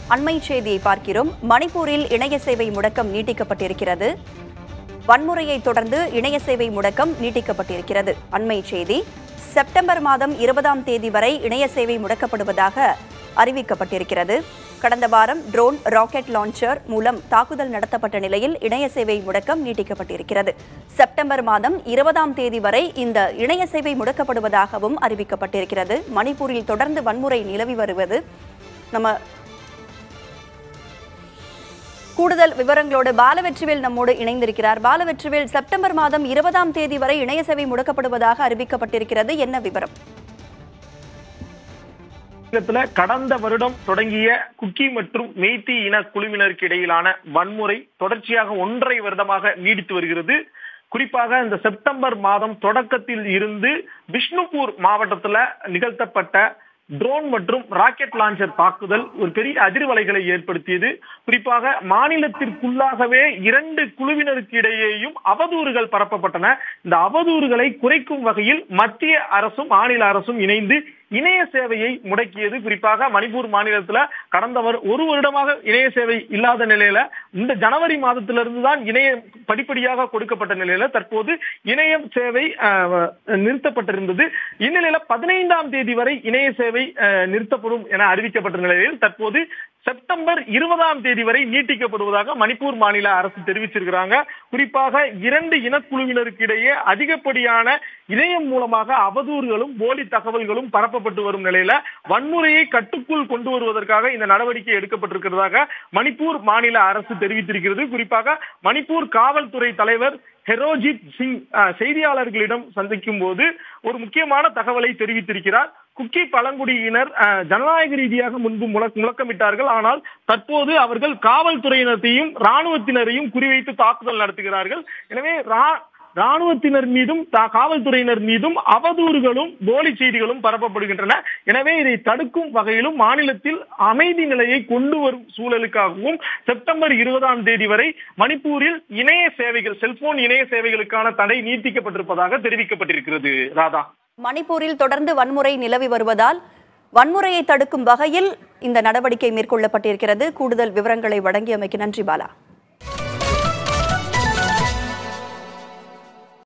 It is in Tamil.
அண்மை செய்தியை பார்க்கிறோம் மணிப்பூரில் இணைய சேவை முடக்கம் நீட்டிக்கப்பட்டிருக்கிறது வன்முறையை தொடர்ந்து இணைய சேவை முடக்கம் நீட்டிக்கப்பட்டிருக்கிறது அண்மை செய்தி செப்டம்பர் மாதம் இருபதாம் தேதி வரை இணைய சேவை முடக்கப்படுவதாக அறிவிக்கப்பட்டிருக்கிறது கடந்த வாரம் ட்ரோன் ராக்கெட் லான்ச்சர் மூலம் தாக்குதல் நடத்தப்பட்ட நிலையில் இணைய சேவை முடக்கம் நீட்டிக்கப்பட்டிருக்கிறது செப்டம்பர் மாதம் இருபதாம் தேதி வரை இந்த இணைய சேவை முடக்கப்படுவதாகவும் அறிவிக்கப்பட்டிருக்கிறது மணிப்பூரில் தொடர்ந்து வன்முறை நிலவி வருவது நம்ம கூடுதல் விவரங்களோடு பாலவெற்றிவேல் நம்மோடு இணைந்திருக்கிறார் பாலவெற்றிவேல் செப்டம்பர் மாதம் இருபதாம் தேதி வரை இணைய சேவை முடக்கப்படுவதாக அறிவிக்கப்பட்டிருக்கிறது என்ன விவரம் மாநிலத்துல கடந்த வருடம் தொடங்கிய குக்கி மற்றும் மெய்த்தி இன குழுவினருக்கு இடையிலான வன்முறை தொடர்ச்சியாக ஒன்றரை வருடமாக நீடித்து வருகிறது குறிப்பாக இந்த செப்டம்பர் மாதம் தொடக்கத்தில் இருந்து பிஷ்ணுபூர் மாவட்டத்துல நிகழ்த்தப்பட்ட ட்ரோன் மற்றும் ராக்கெட் லான்ச்சர் தாக்குதல் ஒரு பெரிய அதிர்வலைகளை ஏற்படுத்தியது குறிப்பாக மாநிலத்திற்குள்ளாகவே இரண்டு குழுவினருக்கு இடையேயும் அவதூறுகள் பரப்பப்பட்டன இந்த அவதூறுகளை குறைக்கும் வகையில் மத்திய அரசும் மாநில அரசும் இணைந்து இணைய சேவையை முடக்கியது குறிப்பாக மணிப்பூர் மாநிலத்துல கடந்த வரு- ஒரு வருடமாக இணைய சேவை இல்லாத நிலையில இந்த ஜனவரி மாதத்திலிருந்து தான் இணைய படிப்படியாக கொடுக்கப்பட்ட நிலையில தற்போது இணைய சேவை அஹ், நிறுத்தப்பட்டிருந்தது இந்நிலையில பதினைந்தாம் தேதி வரை இணைய சேவை அஹ், நிறுத்தப்படும் என அறிவிக்கப்பட்ட நிலையில் தற்போது செப்டம்பர் இருபதாம் தேதி வரை நீட்டிக்கப்படுவதாக மணிப்பூர் மாநில அரசு தெரிவிச்சிருக்கிறாங்க குறிப்பாக இரண்டு இனக்குழுவினருக்கு இடையே அதிகப்படியான இணையம் மூலமாக அவதூறுகளும் போலி தகவல்களும் பரப்பப்பட்டு வரும் நிலையில வன்முறையை கட்டுக்குள் கொண்டு வருவதற்காக இந்த நடவடிக்கை எடுக்கப்பட்டிருக்கிறதாக மணிப்பூர் மாநில அரசு தெரிவித்திருக்கிறது குறிப்பாக மணிப்பூர் காவல்துறை தலைவர் ஹெரோஜித் சிங் அஹ், செய்தியாளர்களிடம் சந்திக்கும் போது ஒரு முக்கியமான தகவலை தெரிவித்திருக்கிறார் குக்கி பழங்குடியினர் அஹ், ஜனநாயக ரீதியாக முன்பு முழக்க முழக்கமிட்டார்கள் ஆனால் தற்போது அவர்கள் காவல்துறையினரையும் ராணுவத்தினரையும் குறிவைத்து தாக்குதல் நடத்துகிறார்கள் எனவே ரா- ராணுவத்தினர் மீதும் தா- காவல்துறையினர் மீதும் அவதூறுகளும் போலி செய்திகளும் பரப்பப்படுகின்றன எனவே இதை தடுக்கும் வகையிலும் மாநிலத்தில் அமைதி நிலையை கொண்டு வரும் சூழலுக்காகவும் செப்டம்பர் இருபதாம் தேதி வரை மணிப்பூரில் இணைய சேவைகள் செல்போன் இணைய சேவைகளுக்கான தடை நீட்டிக்கப்பட்டிருப்பதாக தெரிவிக்கப்பட்டிருக்கிறது ராதா மணிப்பூரில் தொடர்ந்து வன்முறை நிலவி வருவதால் வன்முறையை தடுக்கும் வகையில் இந்த நடவடிக்கை மேற்கொள்ளப்பட்டிருக்கிறது கூடுதல் விவரங்களை வழங்கியமைக்கு நன்றி பாலா